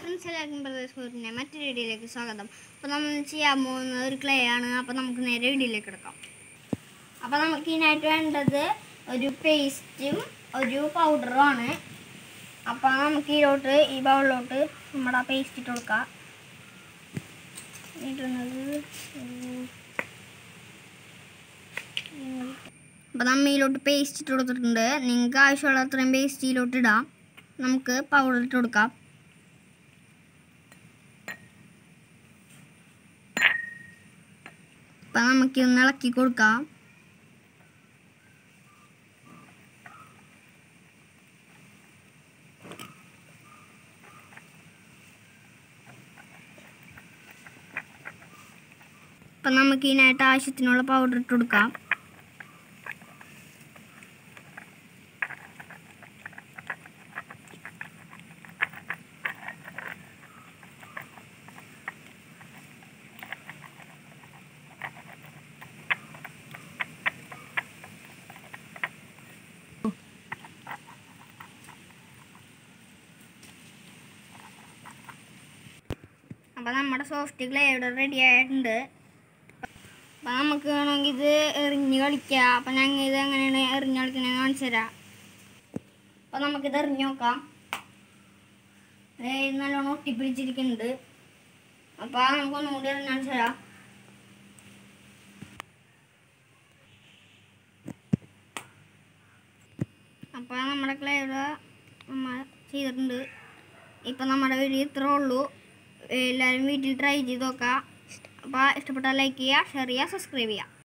friends എല്ലാവർക്കും പ്രദേശം മറ്റൊരു വീഡിയോയിലേക്ക് സ്വാഗതം അപ്പോൾ നമ്മൾ ചെയ്യാൻ പോകുന്നത് ഒരു ക്ലേ ആണ് അപ്പോൾ നമുക്ക് നേരെ വീഡിയോയിലേക്ക് കിടക്കാം അപ്പോൾ നമുക്ക് ഇതിനായിട്ട് വേണ്ടത് ഒരു പേസ്റ്റും ഒരു പൗഡറും ആണ് അപ്പോൾ നമുക്ക് ഇതിലോട്ട് ഈ ബൗളിലോട്ട് നമ്മുടെ പേസ്റ്റ് ഇട്ട് കൊടുക്കാം ഇടുന്നത് അപ്പോൾ നമ്മൾ ഇതിലോട്ട് പേസ്റ്റ് ഇട്ട് കൊടുത്തിട്ടുണ്ട് നിങ്ങൾക്ക് ആവശ്യമുള്ള അത്രയും പേസ്റ്റ് ഇതിലോട്ട് ഇടാം നമുക്ക് പൗഡർ ഇട്ട് കൊടുക്കാം അപ്പം നമുക്കിതൊന്ന് ഇളക്കി കൊടുക്കാം അപ്പം നമുക്ക് ഇതിനായിട്ട് ആവശ്യത്തിനുള്ള പൗഡർ ഇട്ട് കൊടുക്കാം അപ്പോൾ നമ്മുടെ സോഫ്റ്റ് ഗ്ലേ ഇവിടെ റെഡി ആയിട്ടുണ്ട് അപ്പം നമുക്ക് വേണമെങ്കിൽ ഇത് എറിഞ്ഞ് കളിക്കാം അപ്പം ഞങ്ങൾ ഇത് എങ്ങനെയാണ് എറിഞ്ഞ് കളിക്കണമെന്ന് കാണിച്ചു തരാം അപ്പം നമുക്കിത് എറിഞ്ഞ് നോക്കാം ദേ ഇത് നല്ലോണം ഒട്ടിപ്പിടിച്ചിരിക്കുന്നുണ്ട് അപ്പോൾ നമുക്കൊന്നും കൂടി എറിഞ്ഞ് കാണിച്ചു തരാം അപ്പോൾ നമ്മുടെ ക്ലേ ഇവിടെ നമ്മൾ ചെയ്തിട്ടുണ്ട് ഇപ്പം നമ്മുടെ വീഡിയോ ഇത്രേ ഉള്ളൂ എല്ലാവരും വീട്ടിൽ ട്രൈ ചെയ്ത് നോക്കാം അപ്പോൾ ഇഷ്ടപ്പെട്ടാൽ ലൈക്ക് ചെയ്യുക ഷെയർ ചെയ്യുക സബ്സ്ക്രൈബ് ചെയ്യുക